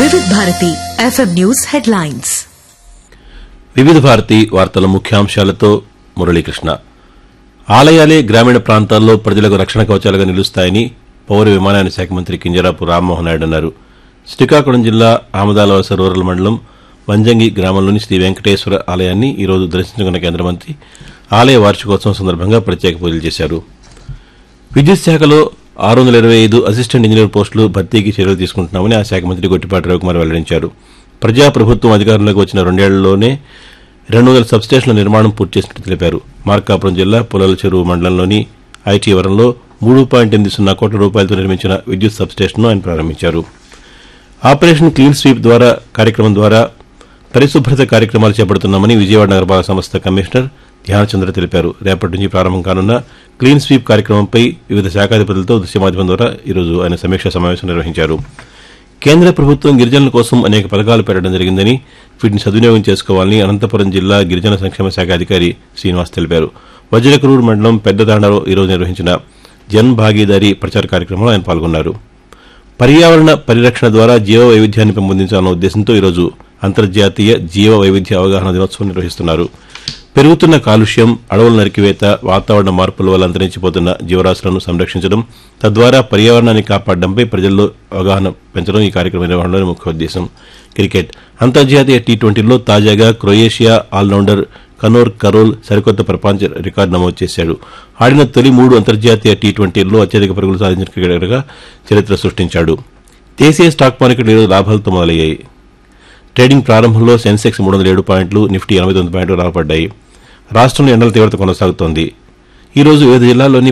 వివిధ Bharati FM news headlines వివిధ భారతి వార్తల ముఖ్యాంశాలతో మురళీకృష్ణ ఆలయాలే గ్రామీణ ప్రాంతాల్లో ప్రజలకు రక్షణ కవచాలుగా నిలుస్తాయని పౌర విమానయాన శాఖ మంత్రి కింజరాపు రామ్మోహన్ నాయుడు అన్నారు శ్రీకాకుళం జిల్లా ఆమదాలవలస రూరల్ మండలం వంజంగి గ్రామంలోని శ్రీ వెంకటేశ్వర ఆలయాన్ని ఈరోజు దర్శించుకున్న కేంద్ర మంత్రి ఆలయ వార్షికోత్సవం సందర్భంగా ప్రత్యేక పూజలు చేశారు విద్యుత్ శాఖలో ఆరు వందల ఇరవై ఐదు అసిస్టెంట్ ఇంజనీర్ పోస్టులు భర్తీకి చర్యలు తీసుకుంటున్నామని ఆ శాఖ మంత్రి గొట్టిపాటి రవికుమార్ వెల్లడించారు ప్రజాప్రభుత్వం అధికారంలోకి వచ్చిన రెండేళ్లలోనే రెండు వందల సబ్స్టేషన్ల నిర్మాణం పూర్తి చేసినట్టు తెలిపారు మార్కాపురం జిల్లా పుల్లల చెరువు మండలంలోని ఐటీ వరంలో మూడు పాయింట్ ఎనిమిది సున్నా కోట్ల రూపాయలతో నిర్మించిన విద్యుత్ సబ్స్టేషన్ను ఆయన ప్రారంభించారు ఆపరేషన్ క్లీన్ స్వీప్ ద్వారా కార్యక్రమం ద్వారా పరిశుభ్రత కార్యక్రమాలు చేపడుతున్నామని విజయవాడ నగరపాలక సంస్థ కమిషనర్ ధ్యానచంద్ర తెలిపారు రేపటి నుంచి ప్రారంభం కానున్న క్లీన్ స్వీప్ కార్యక్రమంపై వివిధ శాఖాధిపతులతో దృశ్య మాధ్యమం ద్వారా ఈరోజు ఆయన సమీక్షా సమావేశం నిర్వహించారు కేంద్ర ప్రభుత్వం గిరిజనుల కోసం అనేక పథకాలు పెట్టడం జరిగిందని వీటిని సద్వినియోగం చేసుకోవాలని అనంతపురం జిల్లా గిరిజన సంక్షేమ శాఖ అధికారి శ్రీనివాస్ తెలిపారు వజ్రకరూరు మండలం పెద్దదాండలో ఈరోజు నిర్వహించిన జన్ భాగీదారీ ప్రచార కార్యక్రమంలో ఆయన పాల్గొన్నారు పర్యావరణ పరిరక్షణ ద్వారా జీవ వైవిధ్యాన్ని పెంపొందించాలన్న ఉద్దేశంతో ఈరోజు అంతర్జాతీయ జీవ వైవిధ్య అవగాహన దినోత్సవం నిర్వహిస్తున్నారు పెరుగుతున్న కాలుష్యం అడవుల నరికివేత వాతావరణ మార్పుల వల్ల అంతరించిపోతున్న జీవరాశులను సంరక్షించడం తద్వారా పర్యావరణాన్ని కాపాడడంపై ప్రజల్లో అవగాహన పెంచడం ఈ కార్యక్రమం నిర్వహణలోని ముఖ్య ఉద్దేశం క్రికెట్ అంతర్జాతీయ టీ ట్వంటీలో తాజాగా క్రొయేషియా ఆల్రౌండర్ కనోర్ కరోల్ సరికొత్త ప్రపంచ రికార్డు నమోదు చేశాడు ఆడిన తొలి మూడు అంతర్జాతీయ టీ ట్వంటీల్లో అత్యధిక పరుగులు సాధించిన క్రికెటర్గా చరిత్ర సృష్టించాడు దేశీయ స్టాక్ మార్కెట్లు ఈరోజు లాభాలతో మొదలయ్యాయి ట్రేడింగ్ ప్రారంభంలో సెన్సెక్స్ మూడు వందల ఏడు పాయింట్లు నిఫ్టీ ఎనభై తొమ్మిది పాయింట్లు లాభపడ్డాయి రాష్ట్రంలో ఎండల తీవ్రత కొనసాగుతోంది ఈ రోజు వివిధ జిల్లాల్లోని